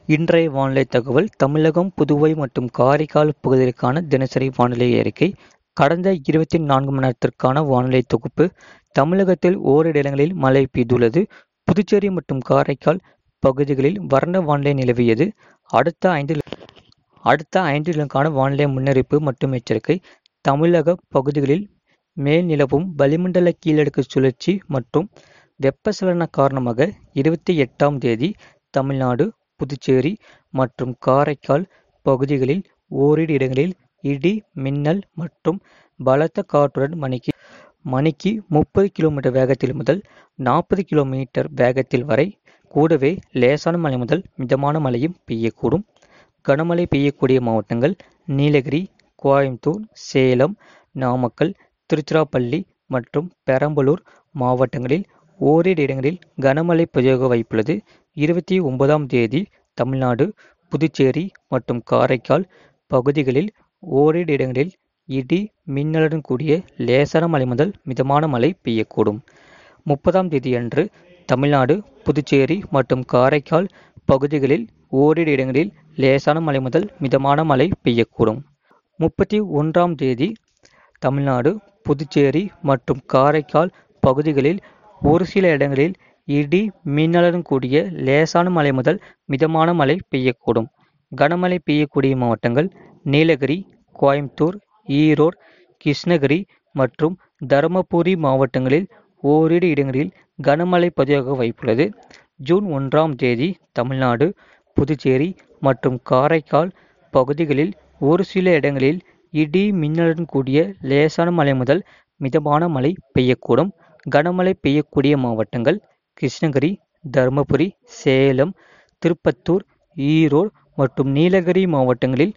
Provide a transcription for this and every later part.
இன்றைய வானிலை தகவல் தமிழகம் புதுவை மற்றும் காரைக்கால் பகுதிகளுக்கான தினசரி வானிலை அறிக்கை கடந்த இருபத்தி நான்கு மணி நேரத்திற்கான வானிலை தொகுப்பு தமிழகத்தில் ஓரிரு இடங்களில் மழை பெய்துள்ளது புதுச்சேரி மற்றும் காரைக்கால் பகுதிகளில் வறண்ட வானிலை நிலவியது அடுத்த ஐந்து அடுத்த ஐந்து தினங்களுக்கான வானிலை முன்னறிவிப்பு மற்றும் எச்சரிக்கை தமிழக பகுதிகளில் மேல் நிலவும் வளிமண்டல கீழடுக்கு சுழற்சி மற்றும் வெப்பச்சலன காரணமாக இருபத்தி எட்டாம் தேதி தமிழ்நாடு புதுச்சேரி மற்றும் காரைக்கால் பகுதிகளில் ஓரிரு இடங்களில் இடி மின்னல் மற்றும் பலத்த காற்றுடன் மணிக்கு மணிக்கு முப்பது கிலோமீட்டர் வேகத்தில் முதல் நாற்பது கிலோமீட்டர் வேகத்தில் வரை கூடவே லேசான மழை முதல் மிதமான மழையும் பெய்யக்கூடும் கனமழை பெய்யக்கூடிய மாவட்டங்கள் நீலகிரி கோயம்புத்தூர் சேலம் நாமக்கல் திருச்சிராப்பள்ளி மற்றும் பெரம்பலூர் மாவட்டங்களில் ஓரிரு இடங்களில் கனமழை பதிவாக வாய்ப்புள்ளது இருபத்தி ஒன்பதாம் தேதி தமிழ்நாடு புதுச்சேரி மற்றும் காரைக்கால் பகுதிகளில் ஓரிரு இடங்களில் இடி மின்னலுடன் கூடிய லேசான மழை முதல் மிதமான மழை பெய்யக்கூடும் முப்பதாம் தேதியன்று தமிழ்நாடு புதுச்சேரி மற்றும் காரைக்கால் பகுதிகளில் ஓரிரு இடங்களில் லேசான மழை முதல் மிதமான மழை பெய்யக்கூடும் முப்பத்தி ஒன்றாம் தேதி தமிழ்நாடு புதுச்சேரி மற்றும் காரைக்கால் பகுதிகளில் ஒரு சில இடங்களில் இடி மின்னலுடன் கூடிய லேசான மழை முதல் மிதமான மழை பெய்யக்கூடும் கனமழை பெய்யக்கூடிய மாவட்டங்கள் நீலகிரி கோயம்புத்தூர் ஈரோடு கிருஷ்ணகிரி மற்றும் தருமபுரி மாவட்டங்களில் ஓரிரு இடங்களில் கனமழை பதிவாக வாய்ப்புள்ளது ஜூன் ஒன்றாம் தேதி தமிழ்நாடு புதுச்சேரி மற்றும் காரைக்கால் பகுதிகளில் ஒரு சில இடங்களில் இடி மின்னலுடன் கூடிய லேசான மழை முதல் மிதமான மழை பெய்யக்கூடும் கனமழை பெய்யக்கூடிய மாவட்டங்கள் கிருஷ்ணகிரி தருமபுரி சேலம் திருப்பத்தூர் ஈரோடு மற்றும் நீலகிரி மாவட்டங்களில்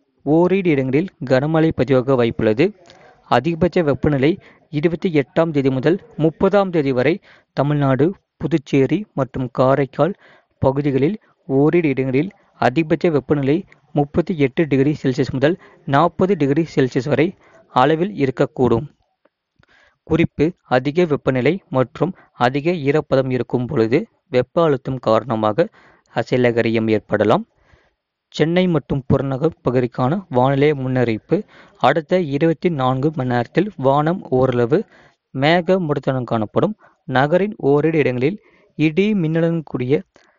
ஓரிரு இடங்களில் கனமழை பதிவாக வாய்ப்புள்ளது அதிகபட்ச வெப்பநிலை இருபத்தி எட்டாம் தேதி முதல் முப்பதாம் தேதி வரை தமிழ்நாடு புதுச்சேரி மற்றும் காரைக்கால் பகுதிகளில் ஓரிரு இடங்களில் அதிகபட்ச வெப்பநிலை முப்பத்தி எட்டு டிகிரி செல்சியஸ் முதல் நாற்பது டிகிரி செல்சியஸ் வரை அளவில் இருக்கக்கூடும் குறிப்பு அதிக வெப்பநிலை மற்றும் அதிக ஈரப்பதம் இருக்கும் பொழுது வெப்ப அழுத்தம் காரணமாக அசைலகரியம் ஏற்படலாம் சென்னை மற்றும் புறநகர் பகுதிக்கான வானிலை முன்னறிவிப்பு அடுத்த இருபத்தி நான்கு மணி நேரத்தில் வானம் ஓரளவு மேக முடத்துடன் காணப்படும் நகரின் ஓரிரு இடங்களில் இடி மின்னலுடன் கூடிய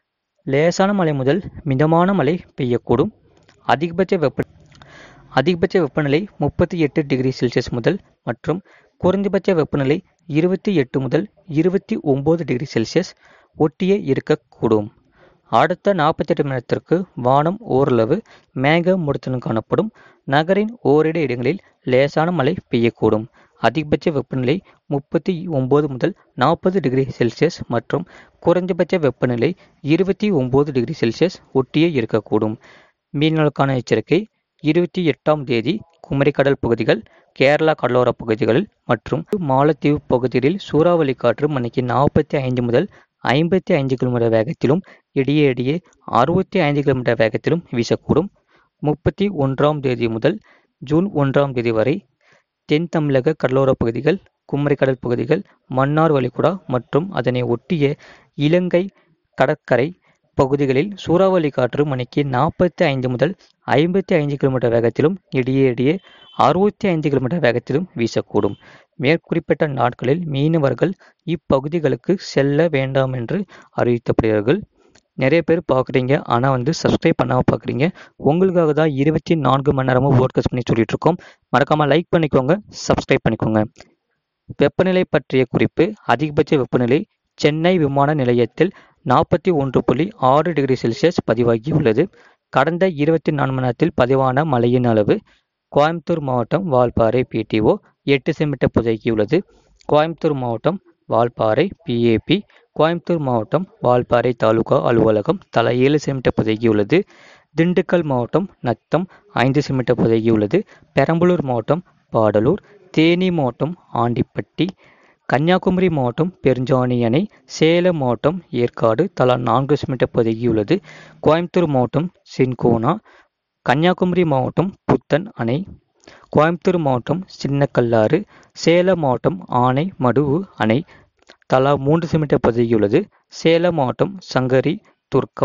லேசான மழை முதல் மிதமான மழை பெய்யக்கூடும் அதிகபட்ச வெப்ப அதிகபட்ச வெப்பநிலை முப்பத்தி எட்டு டிகிரி செல்சியஸ் முதல் மற்றும் குறைந்தபட்ச வெப்பநிலை இருபத்தி எட்டு முதல் இருபத்தி ஒம்பது டிகிரி செல்சியஸ் ஒட்டியே இருக்கக்கூடும் அடுத்த நாற்பத்தெட்டு மணி நேரத்திற்கு வானம் ஓரளவு மேக முடத்துடன் காணப்படும் நகரின் ஓரிரு இடங்களில் லேசான மழை பெய்யக்கூடும் அதிகபட்ச வெப்பநிலை முப்பத்தி ஒம்பது முதல் நாற்பது டிகிரி செல்சியஸ் மற்றும் குறைந்தபட்ச வெப்பநிலை இருபத்தி ஒம்பது டிகிரி செல்சியஸ் ஒட்டியே இருக்கக்கூடும் மீனவர்களுக்கான எச்சரிக்கை இருபத்தி எட்டாம் தேதி குமரிக்கடல் பகுதிகள் கேரளா கடலோர பகுதிகள் மற்றும் மாலத்தீவு பகுதிகளில் சூறாவளி காற்று மணிக்கு நாற்பத்தி ஐந்து முதல் ஐம்பத்தி ஐந்து கிலோமீட்டர் வேகத்திலும் இடையே இடையே அறுபத்தி ஐந்து கிலோமீட்டர் வேகத்திலும் வீசக்கூடும் முப்பத்தி ஒன்றாம் தேதி முதல் ஜூன் ஒன்றாம் தேதி வரை தென் தமிழக கடலோர பகுதிகள் குமரிக்கடல் பகுதிகள் மன்னார் வளைகுடா மற்றும் அதனை ஒட்டிய இலங்கை கடற்கரை பகுதிகளில் சூறாவளி காற்று மணிக்கு நாற்பத்தி ஐந்து முதல் ஐம்பத்தி ஐந்து கிலோமீட்டர் வேகத்திலும் இடையே இடையே அறுபத்தி ஐந்து கிலோமீட்டர் வேகத்திலும் வீசக்கூடும் மேற்குறிப்பிட்ட நாட்களில் மீனவர்கள் இப்பகுதிகளுக்கு செல்ல வேண்டாம் என்று அறிவிக்கப்படுகிறார்கள் நிறைய பேர் பார்க்குறீங்க ஆனால் வந்து சப்ஸ்கிரைப் பண்ணாமல் பார்க்குறீங்க உங்களுக்காக தான் இருபத்தி நான்கு மணி நேரமும் போட்காஸ்ட் பண்ணி சொல்லிட்டு இருக்கோம் மறக்காமல் லைக் பண்ணிக்கோங்க சப்ஸ்கிரைப் பண்ணிக்கோங்க வெப்பநிலை பற்றிய குறிப்பு அதிகபட்ச வெப்பநிலை சென்னை விமான நிலையத்தில் நாற்பத்தி ஒன்று புள்ளி ஆறு டிகிரி செல்சியஸ் பதிவாகியுள்ளது கடந்த இருபத்தி நான்கு மணி நேரத்தில் பதிவான மழையின் அளவு கோயம்புத்தூர் மாவட்டம் வால்பாறை பிடிஓ எட்டு சென்டிமீட்டர் பதிவாகியுள்ளது கோயம்புத்தூர் மாவட்டம் வால்பாறை பிஏபி கோயம்புத்தூர் மாவட்டம் வால்பாறை தாலுகா அலுவலகம் தலா ஏழு சென்டிமீட்டர் பதிவாகியுள்ளது திண்டுக்கல் மாவட்டம் நத்தம் ஐந்து சென்டிமீட்டர் பதிவாகியுள்ளது பெரம்பலூர் மாவட்டம் பாடலூர் தேனி மாவட்டம் ஆண்டிப்பட்டி கன்னியாகுமரி மாவட்டம் பெருஞ்சாணி அணை சேலம் மாவட்டம் ஏற்காடு தலா நான்கு சென்டிமீட்டர் பதிவாகியுள்ளது கோயம்புத்தூர் மாவட்டம் சின்கோனா கன்னியாகுமரி மாவட்டம் புத்தன் அணை கோயம்புத்தூர் மாவட்டம் சின்னக்கல்லாறு சேலம் மாவட்டம் ஆனை மடுவு அணை தலா மூன்று சென்டிமீட்டர் பதிவாகியுள்ளது சேலம் மாவட்டம் சங்கரி துர்க்கம்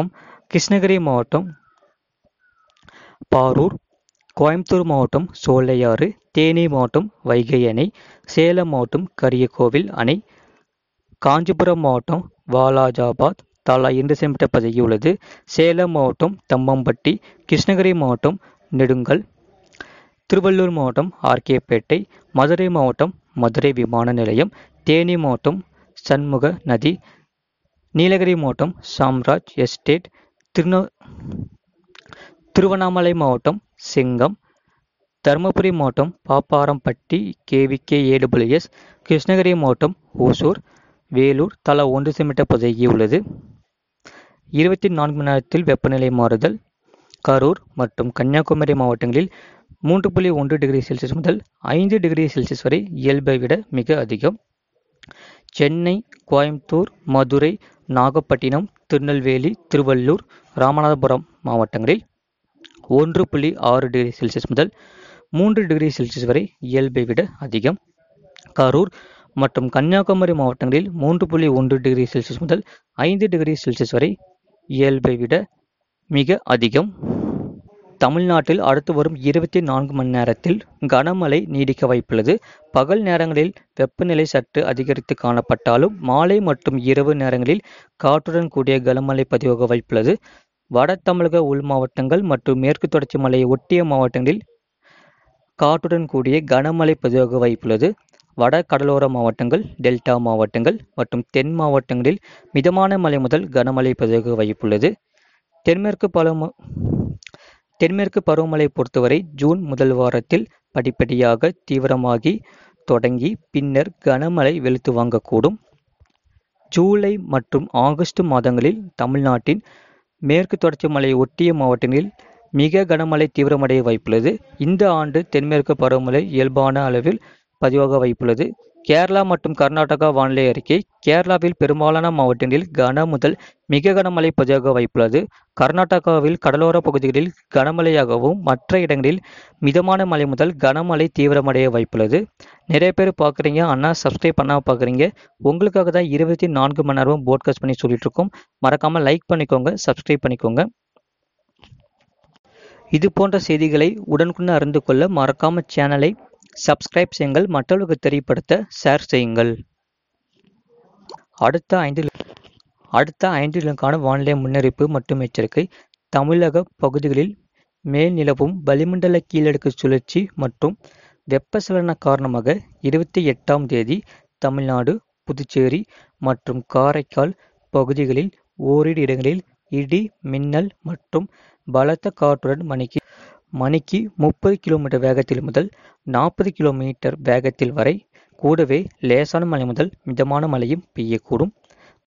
கிருஷ்ணகிரி மாவட்டம் பாரூர் கோயம்புத்தூர் மாவட்டம் சோலையாறு தேனி மாவட்டம் வைகை அணை சேலம் மாவட்டம் கரியக்கோவில் அணை காஞ்சிபுரம் மாவட்டம் வாலாஜாபாத் தலா இரண்டு சென்டிமீட்டர் பதியுள்ளது சேலம் மாவட்டம் தம்மம்பட்டி கிருஷ்ணகிரி மாவட்டம் நெடுங்கல் திருவள்ளூர் மாவட்டம் ஆர்கேபேட்டை மதுரை மாவட்டம் மதுரை விமான நிலையம் தேனி மாவட்டம் சண்முக நதி நீலகிரி மாவட்டம் சாம்ராஜ் எஸ்டேட் திருந திருவண்ணாமலை மாவட்டம் செங்கம் தருமபுரி மாவட்டம் பாப்பாரம்பட்டி கேவிகே ஏடபிள்யூஎஸ் கிருஷ்ணகிரி மாவட்டம் ஓசூர் வேலூர் தலா ஒன்று சென்டிமீட்டர் பதியுள்ளது இருபத்தி நான்கு மணி நேரத்தில் வெப்பநிலை மாறுதல் கரூர் மற்றும் கன்னியாகுமரி மாவட்டங்களில் மூன்று புள்ளி ஒன்று டிகிரி செல்சியஸ் முதல் ஐந்து டிகிரி செல்சியஸ் வரை இயல்பை விட மிக அதிகம் சென்னை கோயம்புத்தூர் மதுரை நாகப்பட்டினம் திருநெல்வேலி திருவள்ளூர் ராமநாதபுரம் மாவட்டங்களில் ஒன்று புள்ளி ஆறு டிகிரி செல்சியஸ் முதல் மூன்று டிகிரி செல்சியஸ் வரை இயல்பை விட அதிகம் கரூர் மற்றும் கன்னியாகுமரி மாவட்டங்களில் மூன்று புள்ளி ஒன்று டிகிரி செல்சியஸ் முதல் ஐந்து டிகிரி செல்சியஸ் வரை இயல்பை விட மிக அதிகம் தமிழ்நாட்டில் அடுத்து வரும் இருபத்தி நான்கு மணி நேரத்தில் கனமழை நீடிக்க வாய்ப்புள்ளது பகல் நேரங்களில் வெப்பநிலை சற்று அதிகரித்து காணப்பட்டாலும் மாலை மற்றும் இரவு நேரங்களில் காற்றுடன் கூடிய கனமழை பதிவாக வாய்ப்புள்ளது வட தமிழக உள் மாவட்டங்கள் மற்றும் மேற்கு தொடர்ச்சி மலையை ஒட்டிய மாவட்டங்களில் காற்றுடன் கூடிய கனமழை பதிவாக வாய்ப்புள்ளது வட கடலோர மாவட்டங்கள் டெல்டா மாவட்டங்கள் மற்றும் தென் மாவட்டங்களில் மிதமான மழை முதல் கனமழை பதிவாக வாய்ப்புள்ளது தென்மேற்கு பருவ தென்மேற்கு பருவமழை பொறுத்தவரை ஜூன் முதல் வாரத்தில் படிப்படியாக தீவிரமாகி தொடங்கி பின்னர் கனமழை வெளுத்து வாங்கக்கூடும் ஜூலை மற்றும் ஆகஸ்ட் மாதங்களில் தமிழ்நாட்டின் மேற்கு தொடர்ச்சி மலையை ஒட்டிய மாவட்டங்களில் மிக கனமழை தீவிரமடைய வாய்ப்புள்ளது இந்த ஆண்டு தென்மேற்கு பருவமழை இயல்பான அளவில் பதிவாக வாய்ப்புள்ளது கேரளா மற்றும் கர்நாடகா வானிலை அறிக்கை கேரளாவில் பெரும்பாலான மாவட்டங்களில் கன முதல் மிக கனமழை பதிவாக வாய்ப்புள்ளது கர்நாடகாவில் கடலோர பகுதிகளில் கனமழையாகவும் மற்ற இடங்களில் மிதமான மழை முதல் கனமழை தீவிரமடைய வாய்ப்புள்ளது நிறைய பேர் பார்க்குறீங்க அண்ணா சப்ஸ்கிரைப் பண்ணாமல் பார்க்குறீங்க உங்களுக்காக தான் இருபத்தி நான்கு மணி நேரமும் போட்காஸ்ட் பண்ணி சொல்லிட்டு இருக்கோம் மறக்காமல் லைக் பண்ணிக்கோங்க சப்ஸ்கிரைப் பண்ணிக்கோங்க இது போன்ற செய்திகளை உடனுக்குடன் அறிந்து கொள்ள மறக்காம சேனலை சப்ஸ்கிரைப் செய்யுங்கள் மற்றவர்களுக்கு தெரியப்படுத்த ஷேர் செய்யுங்கள் அடுத்த ஐந்து அடுத்த ஐந்து நாளுக்கான வானிலை முன்னறிப்பு மற்றும் எச்சரிக்கை தமிழக பகுதிகளில் மேல் நிலவும் வளிமண்டல கீழடுக்கு சுழற்சி மற்றும் வெப்பசலன காரணமாக இருபத்தி எட்டாம் தேதி தமிழ்நாடு புதுச்சேரி மற்றும் காரைக்கால் பகுதிகளில் ஓரிரு இடங்களில் இடி மின்னல் மற்றும் பலத்த காற்றுடன் மணிக்கு மணிக்கு முப்பது கிலோமீட்டர் வேகத்தில் முதல் நாற்பது கிலோமீட்டர் வேகத்தில் வரை கூடவே லேசான மழை முதல் மிதமான மழையும் பெய்யக்கூடும்